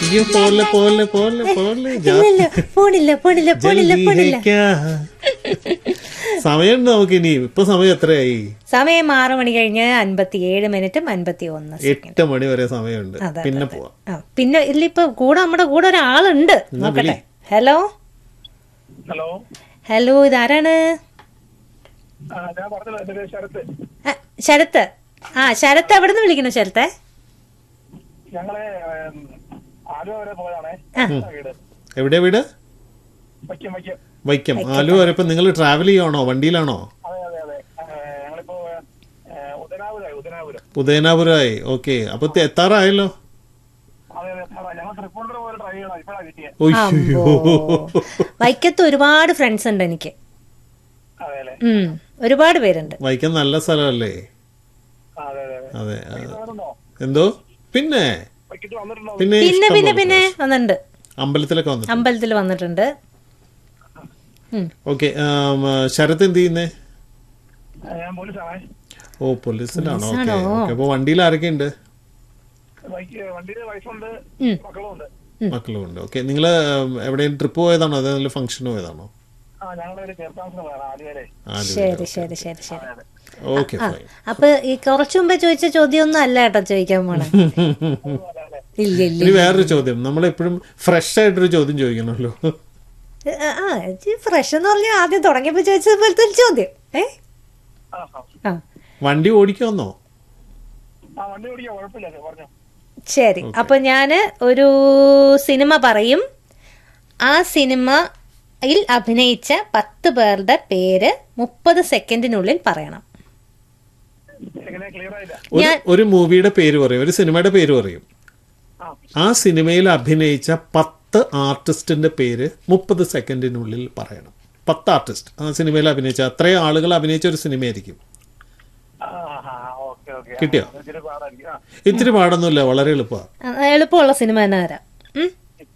അയ്യോ പോലെ പോലെ പോലെ പോലെ ഇല്ലല്ല പോണില്ല പോണില്ല പോണില്ല പോണില്ല സമയമുണ്ട് നമുക്ക് ഇനി ഇപ്പൊ സമയം എത്രയായി സമയം ആറു മണി കഴിഞ്ഞ് അൻപത്തിയേഴ് മിനിറ്റും അൻപത്തി ഒന്ന് എട്ട് മണി വരെ സമയമുണ്ട് അതെ, പിന്നെ പോവാം ആ, പിന്നെ ഇല്ല ഇപ്പൊ കൂടെ നമ്മുടെ കൂടെ ഒരാളുണ്ട് നോക്കട്ടെ ഹലോ ഹലോ ഹലോ ഇതാരാണ് ആ, ഞാൻ പറഞ്ഞല്ലോ എന്റെ പേര് ശരത്ത് ആ, ശരത്ത് ആ ശരത്ത് എവിടെ നിന്ന് വിളിക്കണു ശരത്തെ ഞങ്ങളെ ഏം, ആലുവ വരെ പോയതാണേ ആ. വീട് എവിടെയാ വീട് വയ്ക്കും വയ്ക്കും വൈക്കം ആലുവ വരെ ഇപ്പൊ നിങ്ങൾ ട്രാവൽ ചെയ്യുവാണോ വണ്ടിയിലാണോ അതെ അതെ അതെ ഏ, ഞങ്ങളിപ്പോ ഏ, ഉദനാപുരായി ഉദനാപുരം ഉദയനാപുരമായി ഓക്കെ അപ്പൊ തെ- എത്താറായല്ലോ അതെ അതെ അതാ, ഞങ്ങൾ തൃപ്പൂണിത്തുറ പോലെ ട്രൈ ചെയ്യണം ഇപ്പഴാ കിട്ടിയത് ഒയ്യോ. വൈക്കത്ത് ഒരുപാട് ഫ്രണ്ട്സ് ഉണ്ട് എനിക്ക് അതെ അല്ലേ ഉം ഒരുപാട് പേരുണ്ട് വൈക്കം നല്ല സ്ഥലമല്ലേ ആ, അതെ അതെ അതെ അതെ ആ. വന്നിട്ടുണ്ടോ എന്തോ പിന്നെ വൈകിട്ട് വന്നിട്ടുണ്ടോ പിന്നെ പിന്നെ ഇഷ്ടം പിന്നെ പോലെ പിന്നെ വന്നിട്ടുണ്ട് അമ്പലത്തിലൊക്കെ വന്നു അമ്പലത്തിൽ വന്നിട്ടുണ്ട് ഉം. ഓക്കെ ശരത് എന്ത് ചെയ്യുന്നേ ആ, ഞാൻ പോലീസാണേ ഓ പോലീസിലാണോ ഓക്കെ ഓക്കെ അപ്പൊ വണ്ടിയിൽ ആരൊക്കെ ഉണ്ട് വൈക്ക് വണ്ടിയില് വൈഫുണ്ട് ഉം. മക്കളും ഉണ്ട് മക്കളും ഉണ്ട് ഓക്കെ നിങ്ങള് എവിടെയും ട്രിപ്പ് പോയതാണോ അതോ ഫംഗ്ഷന് പോയതാണോ ആ ഞങ്ങളൊരു കേരളാംശം വേണം ആലുവരെ ശരി ശരി ശരി ശരി അതെ ഓക്കെ ഫൈൻ അപ്പൊ ഈ കുറച്ചു മുമ്പേ ചോദിച്ച ചോദ്യം ഒന്നും അല്ല കേട്ടോ ചോദിക്കാൻ പോണേ അതെ അതെ ഇല്ല ഇല്ല ഇനി വേറൊരു ചോദ്യം നമ്മൾ എപ്പോഴും ഫ്രഷ് ആയിട്ടൊരു ചോദ്യം ചോദിക്കണമല്ലോ ആ ഫ്രഷ് എന്ന് പറഞ്ഞാൽ ആദ്യം തുടങ്ങിയപ്പോ ചോദിച്ചത് പോലത്തെ ഒരു ചോദ്യം ഏ ആ ആ. ആ വണ്ടി ഓടിക്കുമെന്നോ ആ വണ്ടി ഓടിക്കാൻ കുഴപ്പമില്ല പറഞ്ഞു ശരി അപ്പൊ ഞാന് ഒരു സിനിമ പറയും ആ സിനിമയിൽ അഭിനയിച്ച പത്ത് പേരുടെ പേര് മുപ്പത് സെക്കൻഡിനുള്ളിൽ പറയണം എങ്ങനെ ക്ലിയർ ആയില്ല ഒരു ഒരു മൂവിയുടെ പേര് പറയും ഒരു സിനിമയുടെ പേര് പറയും ആ ആ സിനിമയിൽ അഭിനയിച്ച പത്ത് ആർട്ടിസ്റ്റിന്റെ പേര് മുപ്പത് സെക്കൻഡിനുള്ളിൽ പറയണം പത്ത് ആർട്ടിസ്റ്റ് ആ സിനിമയിൽ അഭിനയിച്ച അത്രയും ആളുകൾ അഭിനയിച്ച ഒരു സിനിമയായിരിക്കും ആ ആ ഓക്കെ ഓക്കെ കിട്ടിയോ? ഇച്ചിരി പാടായിരിക്കും ആ ഇത്തിരി പാടൊന്നുമില്ല വളരെ എളുപ്പമാണ് ആ, എളുപ്പമുള്ള സിനിമ തന്നെ തരാം ഉം?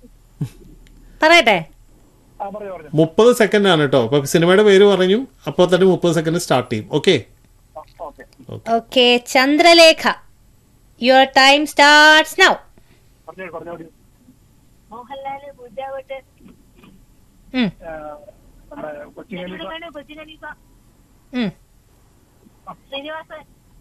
പറയട്ടെ ആ പറഞ്ഞു പറഞ്ഞു മുപ്പത് സെക്കൻഡ് ആണ് കേട്ടോ അപ്പൊ സിനിമയുടെ പേര് പറഞ്ഞു അപ്പോൾ തന്നെ മുപ്പത് സെക്കൻഡ് സ്റ്റാർട്ട് ചെയ്യും okay okay okay Chandralekha your time starts now പറഞ്ഞു പറഞ്ഞു മോഹൻലാല് പൂജാവട്ട് നമ്മുടെ കൊച്ചി ഖലീഫ നെടുമണ് കൊച്ചി ഖലീഫ ശ്രീനിവാസൻ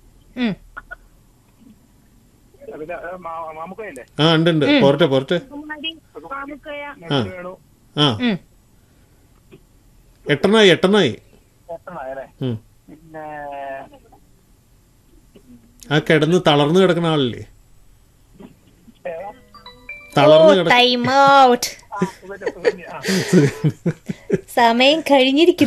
പിന്നെ ഏ, മാ- മാമുക്കയില്ലേ ആ ഉണ്ട് ഉണ്ട് പോരട്ടെ പോരട്ടെ കുമ്മടി മാമുക്കയ നെടുമുടി വേണു ആ എട്ടെണ്ണായി എട്ടെണ്ണായി എട്ടണായല്ലേ ഉം. പിന്നെ ആ കിടന്ന് തളർന്നു കിടക്കുന്ന ആളില്ലേ ഏതാ? തളർന്നു കിട ടൈം ഔട്ട് ആ, സുഖന്യ, സുഖന്യ. ആ സമയം കഴിഞ്ഞിരിക്കുന്നു